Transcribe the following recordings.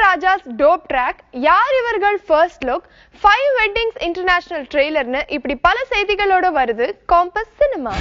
Raja's dope track யார் இவர்கள் first look five weddings international ட்ரெய்லர்னு இப்படி பல செய்திகளோட வருது காம்பஸ் சினிமா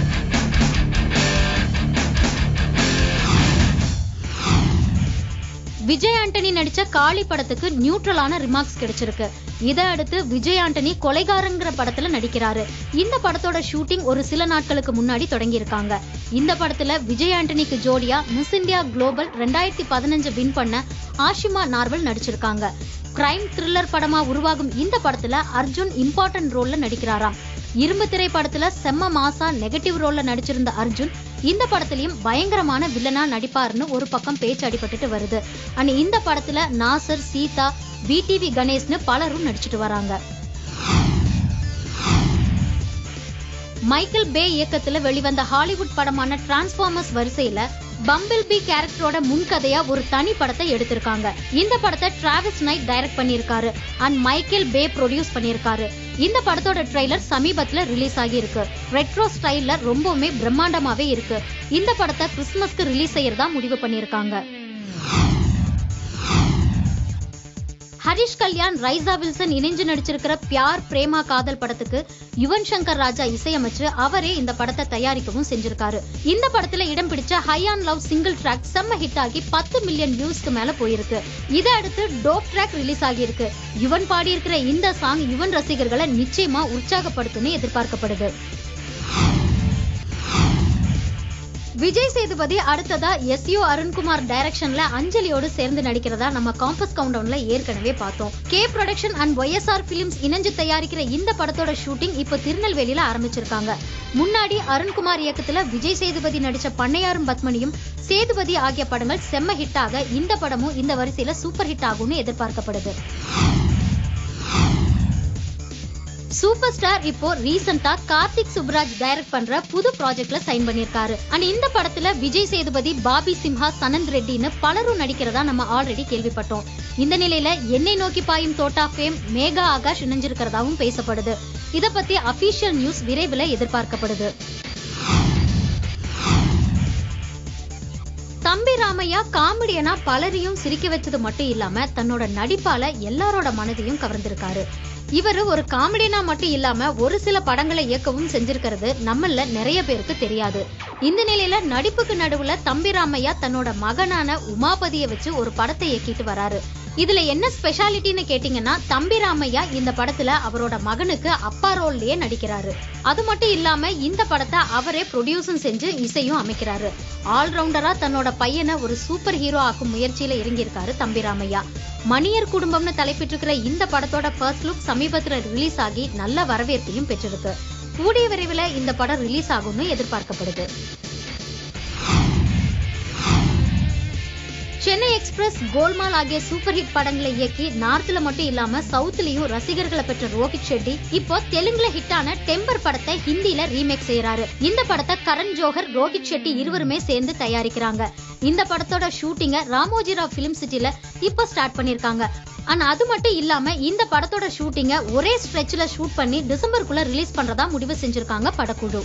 விஜய் ஆண்டனி நடிச்ச காளி படத்துக்கு நியூட்ரலான ரிமார்க்ஸ் கிடைச்சிருக்கு இதை அடுத்து விஜய் ஆண்டனி கொலைகாரங்கிற படத்துல நடிக்கிறாரு இந்த படத்தோட ஷூட்டிங் ஒரு சில நாட்களுக்கு முன்னாடி தொடங்கியிருக்காங்க இந்த படத்துல விஜய் ஆண்டனிக்கு ஜோடியா மிஸ் இந்தியா குளோபல் ரெண்டாயிரத்தி பதினஞ்சு வின் பண்ண ஆஷிமா நார்வல் நடிச்சிருக்காங்க கிரைம் த்ரில்லர் படமா உருவாகும் இந்த படத்துல அர்ஜுன் இம்பார்ட்டன்ட் ரோல்ல நடிக்கிறாராம் இரும்பு திரை படத்துல செம்ம மாசா நெகட்டிவ் ரோல்ல நடிச்சிருந்த அர்ஜுன் இந்த படத்துலயும் பயங்கரமான வில்லனா நடிப்பாருன்னு ஒரு பக்கம் பேச்சு அடிபட்டுட்டு வருது அண்ட் இந்த படத்துல நாசர் சீதா விடிவி கணேஷ்னு பலரும் நடிச்சிட்டு வராங்க மைக்கேல் பே இயக்கத்துல வெளிவந்த ஹாலிவுட் படமான டிரான்ஸ்ஃபார்மர்ஸ் வரிசையில பம்பிள் பி கேரக்டரோட முன்கதையா ஒரு தனி படத்தை எடுத்திருக்காங்க இந்த படத்தை டிராவிஸ் நைட் டைரக்ட் பண்ணியிருக்காரு அண்ட் மைக்கேல் பே ப்ரொடியூஸ் பண்ணியிருக்காரு இந்த படத்தோட ட்ரெய்லர் சமீபத்துல ரிலீஸ் ஆகி இருக்கு ரெட்ரோ ஸ்டைல்ல ரொம்பவுமே பிரம்மாண்டமாவே இருக்கு இந்த படத்தை கிறிஸ்துமஸ்க்கு ரிலீஸ் செய்யறதா முடிவு பண்ணியிருக்காங்க ஹரிஷ் கல்யாண் ரைசா வில்சன் இணைஞ்சு நடிச்சிருக்கிற பியார் பிரேமா காதல் படத்துக்கு யுவன் சங்கர் ராஜா இசையமைச்சு அவரே இந்த படத்தை தயாரிக்கவும் செஞ்சிருக்காரு இந்த படத்துல இடம் பிடிச்ச high on love single track செம்ம ஹிட் ஆகி பத்து மில்லியன் வியூஸ்க்கு மேல போயிருக்கு இதை அடுத்து டோப் ட்ராக் ரிலீஸ் ஆகியிருக்கு யுவன் பாடியிருக்கிற இந்த சாங் யுவன் ரசிகர்களை நிச்சயமா உற்சாகப்படுத்தும்னு எதிர்பார்க்கப்படுது விஜய் சேதுபதி அடுத்ததா எஸ்யூ அருண்குமார் டைரக்ஷன்ல அஞ்சலியோடு சேர்ந்து நடிக்கிறதா நம்ம காம்பஸ் கவுண்டவுன்ல ஏற்கனவே பார்த்தோம் K production and YSR films இணைஞ்சு தயாரிக்கிற இந்த படத்தோட ஷூட்டிங் இப்போ திருநெல்வேலியில ஆரம்பிச்சிருக்காங்க முன்னாடி அருண்குமார் இயக்கத்துல விஜய் சேதுபதி நடிச்ச பண்ணையாரும் பத்மனியும் சேதுபதி ஆகிய படங்கள் செம்ம ஹிட் ஆக இந்த படமும் இந்த வரிசையில சூப்பர் ஹிட் ஆகும்னு எதிர்பார்க்கப்படுது சூப்பர் ஸ்டார் இப்போ ரீசெண்டா கார்த்திக் சுப்ராஜ் டைரக்ட் பண்ற புது ப்ராஜெக்ட்ல சைன் பண்ணிருக்காரு அண்ட் இந்த படத்துல விஜய் சேதுபதி பாபி சிம்ஹா சனந்த் ரெட்டின்னு பலரும் நடிக்கிறதா நம்ம ஆல்ரெடி கேள்விப்பட்டோம் இந்த நிலையில என்னை நோக்கி பாயும் தோட்டா ஃபேம் மேகா ஆகாஷ் இணைஞ்சிருக்கிறதாவும் பேசப்படுது இத பத்தி அபிஷியல் நியூஸ் விரைவில் எதிர்பார்க்கப்படுது தம்பி ராமையா காமெடியனா பலரையும் சிரிக்க வச்சது மட்டும் இல்லாம தன்னோட நடிப்பால எல்லாரோட மனதையும் கவர்ந்திருக்காரு இவரு ஒரு காமெடியனா மட்டும் இல்லாம ஒரு சில படங்களை இயக்கவும் செஞ்சிருக்கிறது நம்மள நிறைய பேருக்கு தெரியாது இந்த நிலையில நடிப்புக்கு நடுவுல தம்பி ராமையா தன்னோட மகனான உமாபதியை வச்சு ஒரு படத்தை இயக்கிட்டு வராரு இதுல என்ன ஸ்பெஷாலிட்டின்னு கேட்டீங்கன்னா தம்பி ராமையா இந்த படத்துல அவரோட மகனுக்கு அப்பா ரோல்லயே நடிக்கிறாரு அது மட்டும் இல்லாம இந்த படத்தை அவரே ப்ரொடியூஸும் செஞ்சு இசையும் அமைக்கிறாரு ஆல்ரவுண்டரா தன்னோட பையனை ஒரு சூப்பர் ஹீரோ ஆக்கும் முயற்சியில இறங்கியிருக்காரு தம்பி ராமையா மணியர் குடும்பம்னு தலைப்பிட்டிருக்கிற இந்த படத்தோட ஃபர்ஸ்ட் லுக் சமீபத்துல ரிலீஸ் ஆகி நல்ல வரவேற்பையும் பெற்றிருக்கு கூடிய விரைவில் இந்த படம் ரிலீஸ் ஆகும்னு எதிர்பார்க்கப்படுது சென்னை எக்ஸ்பிரஸ் கோல்மால் ஆகிய சூப்பர் ஹிட் படங்களை இயக்கி நார்த்ல மட்டும் இல்லாம சவுத்லயும் ரசிகர்களை பெற்ற ரோஹித் ஷெட்டி இப்போ தெலுங்குல ஹிட்டான டெம்பர் படத்தை ஹிந்தில ரீமேக் செய்யறாரு இந்த படத்தை கரண் ஜோஹர் ரோஹித் ஷெட்டி இருவருமே சேர்ந்து தயாரிக்கிறாங்க இந்த படத்தோட ஷூட்டிங்க ராமோஜிராவ் பிலிம் சிட்டில இப்போ ஸ்டார்ட் பண்ணிருக்காங்க ஆனா அது மட்டும் இல்லாம இந்த படத்தோட ஷூட்டிங்க ஒரே ஸ்ட்ரெச்ல ஷூட் பண்ணி டிசம்பருக்குள்ள ரிலீஸ் பண்றதா முடிவு செஞ்சிருக்காங்க படக்குழு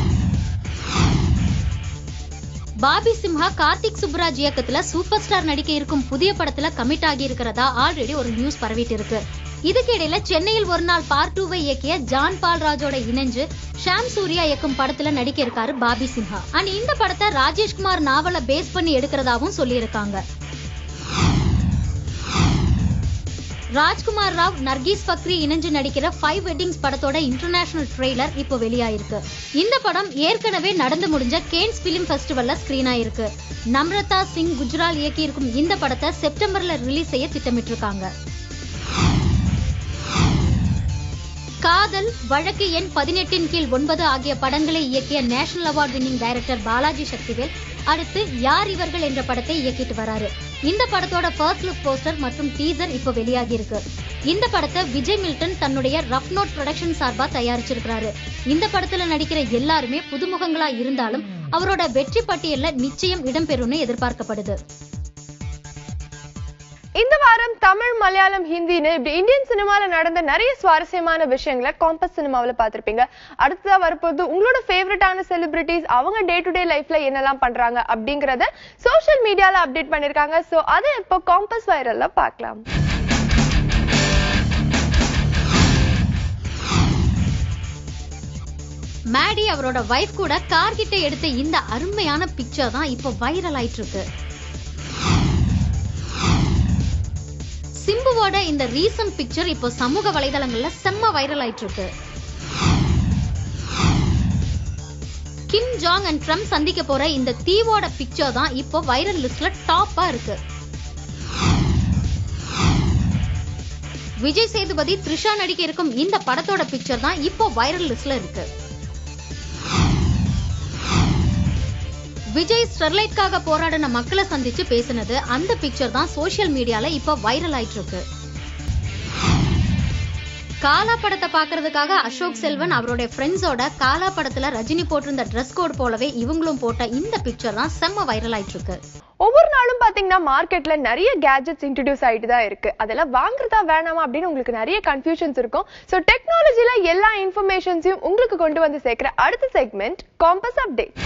பாபி சிம்ஹா கார்த்திக் சுப்ராஜ் இயக்கத்துல சூப்பர் ஸ்டார் நடிக்க இருக்கும் புதிய படத்துல கமிட் ஆகி இருக்கிறதா ஆல்ரெடி ஒரு நியூஸ் பரவிட்டு இருக்கு இதுக்கு இடையில சென்னையில் ஒரு நாள் பார்ட் டூவை இயக்கிய ஜான் பால் ராஜோட இணைஞ்சு ஷாம் சூர்யா இயக்கும் படத்துல நடிக்க இருக்காரு பாபி சிம்ஹா அண்ட் இந்த படத்தை ராஜேஷ்குமார் நாவலை பேஸ் பண்ணி எடுக்கிறதாவும் சொல்லியிருக்காங்க ராஜ்குமார் ராவ் நர்கீஸ் ஃபக்ரி இணைஞ்சு நடிக்கிற ஃபைவ் வெட்டிங்ஸ் படத்தோட இன்டர்நேஷனல் ட்ரெய்லர் இப்போ வெளியாயிருக்கு இந்த படம் ஏற்கனவே நடந்து முடிஞ்ச கேன்ஸ் பிலிம் ஃபெஸ்டிவல்ல ஸ்கிரீன் ஆயிருக்கு நம்ரதா சிங் குஜ்ரால் இயக்கியிருக்கும் இந்த படத்தை செப்டம்பர்ல ரிலீஸ் செய்ய திட்டமிட்டிருக்காங்க காதல் வழக்கு எண் பதினெட்டின் கீழ் ஒன்பது ஆகிய படங்களை இயக்கிய national award winning director Balaji Sakthivel அடுத்து யார் இவர்கள் என்ற படத்தை இயக்கிட்டு வராரு இந்த படத்தோட ஃபர்ஸ்ட் லுக் போஸ்டர் மற்றும் டீசர் இப்போ வெளியாகி இருக்கு இந்த படத்தை விஜய் மில்டன் தன்னுடைய ரஃப் நோட் ப்ரொடக்ஷன் சார்பா தயாரிச்சிருக்கிறாரு இந்த படத்துல நடிக்கிற எல்லாருமே புதுமுகங்களா இருந்தாலும் அவரோட வெற்றி பட்டியல்ல நிச்சயம் இடம்பெறும்னு எதிர்பார்க்கப்படுது இந்த வாரம் தமிழ் மலையாளம் ஹிந்தின்னு இப்படி இந்தியன் சினிமால நடந்த நிறைய சுவாரஸ்யமான விஷயங்களை காம்பஸ் சினிமாவில் பார்த்திருப்பீங்க அடுத்ததா வரப்போது உங்களோட ஃபேவரட்டான செலிபிரிட்டிஸ் அவங்க டே டு டே லைஃப்ல என்னெல்லாம் பண்றாங்க அப்படிங்கறத சோஷியல் மீடியால அப்டேட் பண்ணிருக்காங்க சோ அதை இப்போ காம்பஸ் வைரல்ல பார்க்கலாம் மேடி அவரோட வைஃப் கூட கார் கிட்ட எடுத்த இந்த அருமையான பிக்சர் தான் இப்போ வைரல் ஆயிட்டு இருக்கு சிம்புவோட இந்த ரீசன்ட் பிக்சர் இப்போ சமூக வலைதளங்கள்ல செம்ம வைரல் ஆயிட்டு இருக்கு கிம் ஜாங் அண்ட் ட்ரம்ப் சந்திக்க போற இந்த தீவோட பிக்சர் தான் இப்போ வைரல் லிஸ்ட்ல டாப்பா இருக்கு விஜய் சேதுபதி த்ரிஷா நடிக்க இருக்கும் இந்த படத்தோட பிக்சர் தான் இப்போ வைரல் லிஸ்ட்ல இருக்கு விஜய் ஸ்டெர்லைட்காக போராடின மக்களை சந்திச்சு பேசினது அந்த பிக்சர் தான் சோஷியல் மீடியால இப்ப வைரல் ஆயிட்டு இருக்கு காலா படத்தை பாக்குறதுக்காக அசோக் செல்வன் அவருடைய ஃப்ரெண்ட்ஸோட காலா படத்துல ரஜினி போட்டிருந்த ட்ரெஸ் கோட் போலவே இவங்களும் போட்ட இந்த பிக்சர் தான் செம்ம வைரல் ஆயிட்டு இருக்கு ஒவ்வொரு நாளும் பாத்தீங்கன்னா மார்க்கெட்ல நிறைய கேஜெட்ஸ் இன்ட்ரடியூஸ் ஆயிட்டு தான் இருக்கு அதெல்லாம் வாங்குறதா வேணாமா அப்படின்னு உங்களுக்கு நிறைய கன்ஃபியூஷன்ஸ் இருக்கும் ஸோ டெக்னாலஜில எல்லா இன்ஃபர்மேஷன்ஸையும் உங்களுக்கு கொண்டு வந்து சேர்க்கிற அடுத்த செக்மெண்ட் காம்பஸ் அப்டேட்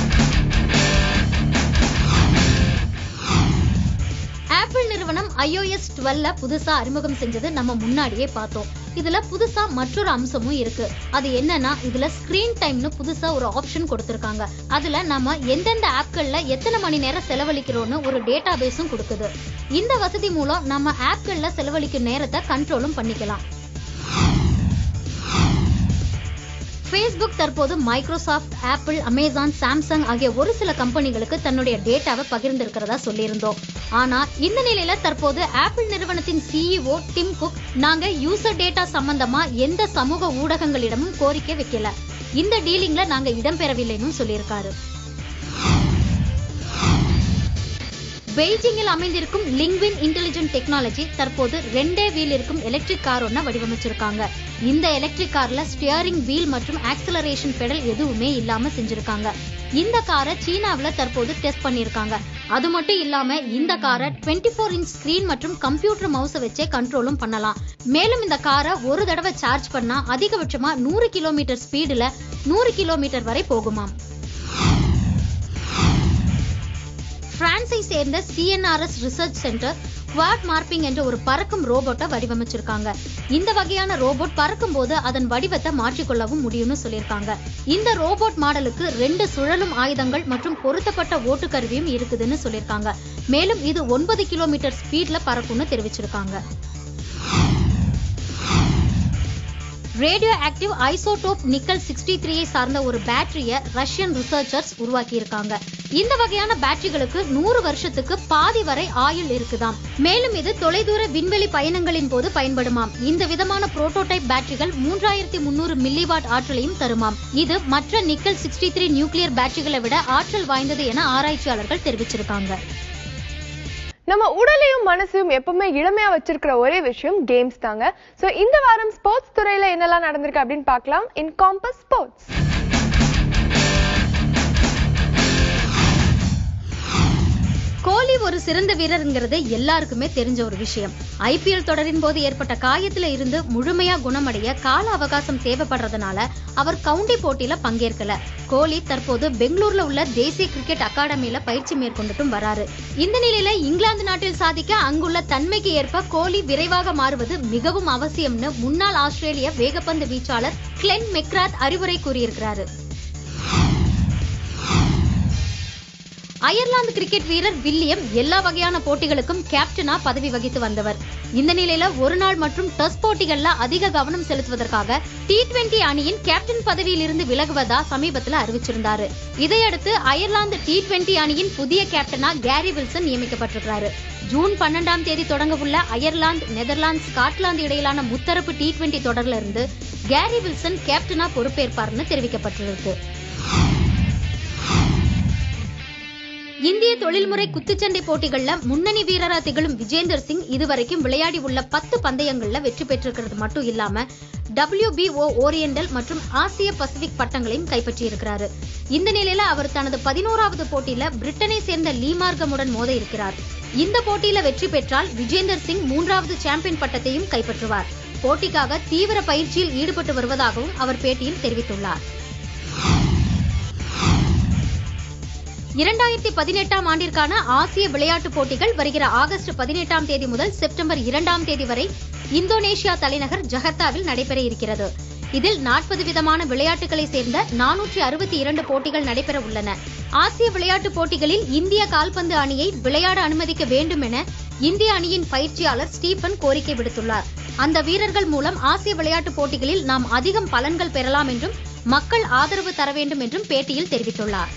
ஆப்பிள் நிறுவனம் iOS 12 புதுசா அறிமுகம் செஞ்சது நம்ம முன்னாடியே பார்த்தோம் இதுல புதுசா மற்றொரு அம்சமும் இருக்கு அது என்னன்னா இதுல ஸ்கிரீன் டைம்னு புதுசா ஒரு ஆப்ஷன் கொடுத்திருக்காங்க அதுல நம்ம எந்தெந்த ஆப்கள்ல எத்தனை மணி நேரம் செலவழிக்கிறோம்னு ஒரு டேட்டா பேஸும் கொடுக்குது இந்த வசதி மூலம் நம்ம ஆப்கள்ல செலவழிக்கும் நேரத்தை கண்ட்ரோலும் பண்ணிக்கலாம் Facebook தற்போது மைக்ரோசாஃப்ட் ஆப்பிள் அமேசான் சாம்சங் ஆகிய ஒரு சில கம்பெனிகளுக்கு தன்னுடைய டேட்டாவை பகிர்ந்திருக்கிறதா சொல்லியிருந்தோம் ஆனா இந்த நிலையில தற்போது ஆப்பிள் நிறுவனத்தின் சிஇஓ டிம் குக் நாங்க யூசர் டேட்டா சம்பந்தமா எந்த சமூக ஊடகங்களிடமும் கோரிக்கை வைக்கல இந்த டீலிங்ல நாங்க இடம்பெறவில்லைன்னு சொல்லியிருக்காரு பெய்ஜிங்கில் அமைந்திருக்கும் லிங்வின் இன்டெலிஜென்ட் டெக்னாலஜி தற்போது ரெண்டே வீல் இருக்கும் எலக்ட்ரிக் கார் ஒன்ன வடிவமைச்சிருக்காங்க இந்த எலக்ட்ரிக் கார்ல ஸ்டியரிங் வீல் மற்றும் ஆக்சலரேஷன் பெடல் எதுவுமே இல்லாம செஞ்சிருக்காங்க இந்த காரை சீனாவுல தற்போது டெஸ்ட் பண்ணிருக்காங்க அது மட்டும் இல்லாம இந்த காரை 24 ஃபோர் இன்ச் ஸ்கிரீன் மற்றும் கம்ப்யூட்டர் மவுஸை வச்சே கண்ட்ரோலும் பண்ணலாம் மேலும் இந்த காரை ஒரு தடவை சார்ஜ் பண்ணா அதிகபட்சமா நூறு கிலோமீட்டர் ஸ்பீடுல நூறு கிலோமீட்டர் வரை போகுமாம் பிரான்ஸை சேர்ந்த CNRS research centre quad morphing என்ற ஒரு பறக்கும் ரோபோட்டை வடிவமைச்சிருக்காங்க இந்த வகையான ரோபோட் பறக்கும் போது அதன் வடிவத்தை மாற்றிக்கொள்ளவும் முடியும்னு சொல்லியிருக்காங்க இந்த ரோபோட் மாடலுக்கு ரெண்டு சுழலும் ஆயுதங்கள் மற்றும் பொருத்தப்பட்ட ஓட்டுக்கருவியும் இருக்குதுன்னு சொல்லியிருக்காங்க மேலும் இது ஒன்பது கிலோமீட்டர் ஸ்பீட்ல பறக்கும்னு தெரிவிச்சிருக்காங்க radio active isotope nickel sixty த்ரீயை சார்ந்த ஒரு பேட்டரியை ரஷ்யன் ரிசர்ச்சர்ஸ் உருவாக்கியிருக்காங்க இந்த வகையான பேட்டரிகளுக்கு நூறு வருஷத்துக்கு பாதி வரை ஆயுள் இருக்குதாம் மேலும் இது தொலைதூர விண்வெளி பயணங்களின் போது பயன்படுமாம் இந்த விதமான புரோட்டோடைப் பேட்டரிகள் மூன்றாயிரத்தி முன்னூறு மில்லிவாட் ஆற்றலையும் தருமாம் இது மற்ற நிக்கல் சிக்ஸ்டி த்ரீ நியூக்ளியர் பேட்டரிகளை விட ஆற்றல் வாய்ந்தது என ஆராய்ச்சியாளர்கள் தெரிவிச்சிருக்காங்க நம்ம உடலையும் மனசையும் எப்பவுமே இளமையா வச்சிருக்கிற ஒரே விஷயம் கேம்ஸ் தாங்க சோ இந்த வாரம் ஸ்போர்ட்ஸ் துறையில என்னெல்லாம் நடந்திருக்கு அப்படின்னு பார்க்கலாம் இன் காம்பஸ் ஸ்போர்ட்ஸ் கோலி ஒரு சிறந்த வீரர்ங்கிறது எல்லாருக்குமே தெரிஞ்ச ஒரு விஷயம் ஐபிஎல் தொடரின் போது ஏற்பட்ட காயத்துல இருந்து முழுமையா குணமடைய கால அவகாசம் தேவைப்படுறதுனால அவர் கவுண்டி போட்டியில பங்கேற்கல கோலி தற்போது பெங்களூர்ல உள்ள தேசிய கிரிக்கெட் அகாடமியில பயிற்சி மேற்கொண்டுட்டும் வராரு இந்த நிலையில இங்கிலாந்து நாட்டில் சாதிக்க அங்குள்ள தன்மைக்கு ஏற்ப கோலி விரைவாக மாறுவது மிகவும் அவசியம்னு முன்னாள் ஆஸ்திரேலிய வேகப்பந்து வீச்சாளர் கிளென் மெக்ராத் அறிவுரை கூறியிருக்கிறாரு அயர்லாந்து கிரிக்கெட் வீரர் வில்லியம் எல்லா வகையான போட்டிகளுக்கும் கேப்டனா பதவி வகித்து வந்தவர் இந்த நிலையில ஒரு நாள் மற்றும் டெஸ்ட் போட்டிகள்ல அதிக கவனம் செலுத்துவதற்காக டி டுவெண்டி அணியின் கேப்டன் பதவியில் இருந்து விலகுவதா சமீபத்துல அறிவிச்சிருந்தாரு இதையடுத்து அயர்லாந்து டி டுவெண்டி அணியின் புதிய கேப்டனா கேரி வில்சன் நியமிக்கப்பட்டிருக்கிறாரு ஜூன் பன்னெண்டாம் தேதி தொடங்க உள்ள அயர்லாந்து நெதர்லாந்து ஸ்காட்லாந்து இடையிலான முத்தரப்பு டி டுவெண்டி தொடர்ல இருந்து கேரி வில்சன் கேப்டனா பொறுப்பேற்பார்னு தெரிவிக்கப்பட்டிருக்கு இந்திய தொழில்முறை குத்துச்சண்டை போட்டிகள்ல முன்னணி வீரரா திகழும் விஜேந்தர் சிங் இதுவரைக்கும் விளையாடி உள்ள பத்து பந்தயங்கள்ல வெற்றி பெற்றிருக்கிறது மட்டும் இல்லாம WBO ஓரியண்டல் மற்றும் ஆசிய பசிபிக் பட்டங்களையும் கைப்பற்றியிருக்கிறாரு இந்த நிலையில அவர் தனது பதினோராவது போட்டியில பிரிட்டனை சேர்ந்த லீமார்கமுடன் மோத இருக்கிறார் இந்த போட்டியில வெற்றி பெற்றால் விஜேந்தர் சிங் மூன்றாவது சாம்பியன் பட்டத்தையும் கைப்பற்றுவார் போட்டிக்காக தீவிர பயிற்சியில் ஈடுபட்டு வருவதாகவும் அவர் பேட்டியில் தெரிவித்துள்ளார் இரண்டாயிரத்தி பதினெட்டாம் ஆண்டிற்கான ஆசிய விளையாட்டுப் போட்டிகள் வருகிற ஆகஸ்ட் பதினெட்டாம் தேதி முதல் செப்டம்பர் இரண்டாம் தேதி வரை இந்தோனேஷியா தலைநகர் ஜகர்த்தாவில் நடைபெற இருக்கிறது இதில் நாற்பது விதமான விளையாட்டுகளை சேர்ந்த நானூற்றி அறுபத்தி இரண்டு போட்டிகள் நடைபெற உள்ளன ஆசிய விளையாட்டுப் போட்டிகளில் இந்திய கால்பந்து அணியை விளையாட அனுமதிக்க வேண்டும் என இந்திய அணியின் பயிற்சியாளர் ஸ்டீபன் கோரிக்கை விடுத்துள்ளார் அந்த வீரர்கள் மூலம் ஆசிய விளையாட்டுப் போட்டிகளில் நாம் அதிகம் பலன்கள் பெறலாம் என்றும் மக்கள் ஆதரவு தர வேண்டும் என்றும் பேட்டியில் தெரிவித்துள்ளார்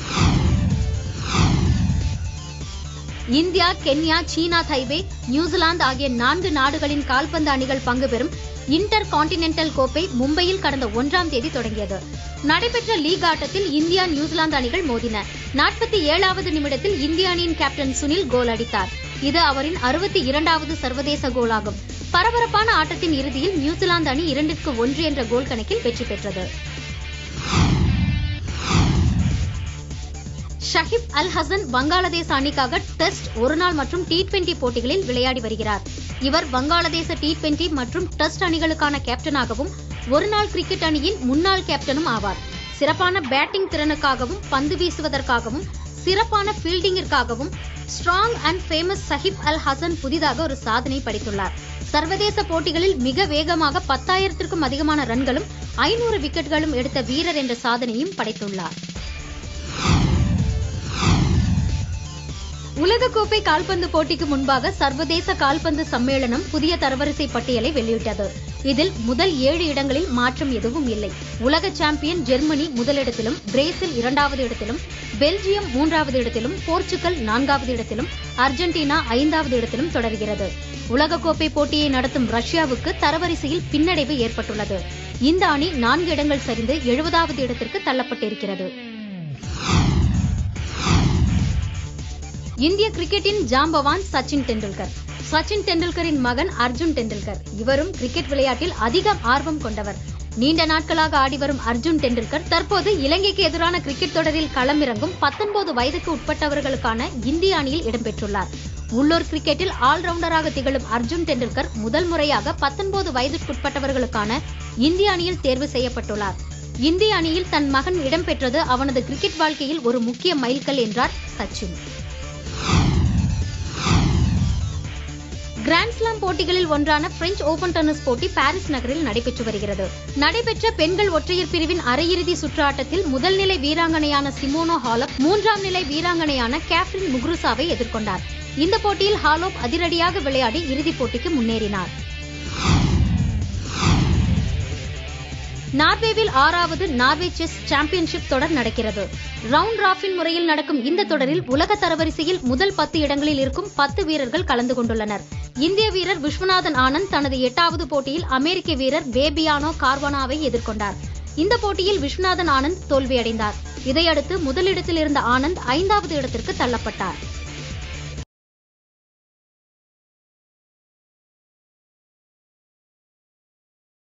இந்தியா கென்யா சீனா தைவே நியூசிலாந்து ஆகிய நான்கு நாடுகளின் கால்பந்து அணிகள் பங்கு பெறும் இன்டர் கான்டினென்டல் கோப்பை மும்பையில் கடந்த ஒன்றாம் தேதி தொடங்கியது நடைபெற்ற லீக் ஆட்டத்தில் இந்தியா நியூசிலாந்து அணிகள் மோதின நாற்பத்தி ஏழாவது நிமிடத்தில் இந்திய அணியின் கேப்டன் சுனில் கோல் அடித்தார் இது அவரின் அறுபத்தி இரண்டாவது சர்வதேச கோலாகும் பரபரப்பான ஆட்டத்தின் இறுதியில் நியூசிலாந்து அணி இரண்டிற்கு ஒன்று என்ற கோல் கணக்கில் வெற்றி பெற்றது ஷஹிப் அல் ஹசன் வங்காளதேச அணிக்காக டெஸ்ட் ஒருநாள் மற்றும் டி டுவெண்டி போட்டிகளில் விளையாடி வருகிறார் இவர் வங்காளதேச டி டுவெண்டி மற்றும் டெஸ்ட் அணிகளுக்கான கேப்டனாகவும் ஒருநாள் கிரிக்கெட் அணியின் முன்னாள் கேப்டனும் ஆவார் சிறப்பான பேட்டிங் திறனுக்காகவும் பந்து வீசுவதற்காகவும் சிறப்பான ஃபீல்டிங்கிற்காகவும் strong and famous Shakib Al Hasan புதிதாக ஒரு சாதனை படைத்துள்ளார் சர்வதேச போட்டிகளில் மிக வேகமாக பத்தாயிரத்திற்கும் அதிகமான ரன்களும் ஐநூறு விக்கெட்டுகளும் எடுத்த வீரர் என்ற சாதனையும் படைத்துள்ளார் உலகக்கோப்பை கால்பந்து போட்டிக்கு முன்பாக சர்வதேச கால்பந்து சம்மேளனம் புதிய தரவரிசை பட்டியலை வெளியிட்டது இதில் முதல் ஏழு இடங்களில் மாற்றம் எதுவும் இல்லை உலக சாம்பியன் ஜெர்மனி முதலிடத்திலும் பிரேசில் இரண்டாவது இடத்திலும் பெல்ஜியம் மூன்றாவது இடத்திலும் போர்ச்சுகல் நான்காவது இடத்திலும் அர்ஜென்டினா ஐந்தாவது இடத்திலும் தொடர்கிறது உலகக்கோப்பை போட்டியை நடத்தும் ரஷ்யாவுக்கு தரவரிசையில் பின்னடைவு ஏற்பட்டுள்ளது இந்த அணி நான்கு இடங்கள் சரிந்து எழுபதாவது இடத்திற்கு தள்ளப்பட்டிருக்கிறது இந்திய கிரிக்கெட்டின் ஜாம்பவான் சச்சின் டெண்டுல்கர் சச்சின் டெண்டுல்கரின் மகன் அர்ஜுன் டெண்டுல்கர் இவரும் கிரிக்கெட் விளையாட்டில் அதிக ஆர்வம் கொண்டவர் நீண்ட நாட்களாக ஆடிவரும் அர்ஜுன் டெண்டுல்கர் தற்போது இலங்கைக்கு எதிரான கிரிக்கெட் தொடரில் களமிறங்கும் பத்தொன்பது வயதுக்கு உட்பட்டவர்களுக்கான இந்திய அணியில் இடம்பெற்றுள்ளார் உள்ளூர் கிரிக்கெட்டில் ஆல்ரவுண்டராக திகழும் அர்ஜுன் டெண்டுல்கர் முதல் முறையாக பத்தொன்பது வயதுக்குட்பட்டவர்களுக்கான இந்திய அணியில் தேர்வு செய்யப்பட்டுள்ளார் இந்திய அணியில் தன் மகன் இடம்பெற்றது அவனது கிரிக்கெட் வாழ்க்கையில் ஒரு முக்கிய மைல்கல் என்றார் சச்சின் கிராண்ட்ஸ்லாம் போட்டிகளில் ஒன்றான பிரெஞ்சு ஓபன் டென்னிஸ் போட்டி பாரிஸ் நகரில் நடைபெற்று வருகிறது நடைபெற்ற பெண்கள் ஒற்றையர் பிரிவின் அரையிறுதி சுற்று ஆட்டத்தில் முதல் நிலை வீராங்கனையான சிமோனோ ஹாலப் மூன்றாம் நிலை வீராங்கனையான கேப்ரின் முக்ருசாவை எதிர்கொண்டார் இந்த போட்டியில் ஹாலோப் அதிரடியாக விளையாடி இறுதிப் போட்டிக்கு முன்னேறினார் நார்வேவில் ஆறாவது நார்வே செஸ் சாம்பியன்ஷிப் தொடர் நடக்கிறது ரவுண்ட் ராபின் முறையில் நடக்கும் இந்த தொடரில் உலக தரவரிசையில் முதல் பத்து இடங்களில் இருக்கும் பத்து வீரர்கள் கலந்து கொண்டுள்ளனர் இந்திய வீரர் விஸ்வநாதன் ஆனந்த் தனது எட்டாவது போட்டியில் அமெரிக்க வீரர் பேபியானோ கார்வனாவை எதிர்கொண்டார் இந்த போட்டியில் விஸ்வநாதன் ஆனந்த் தோல்வியடைந்தார் இதையடுத்து முதலிடத்தில் இருந்த ஆனந்த் ஐந்தாவது இடத்திற்கு தள்ளப்பட்டார்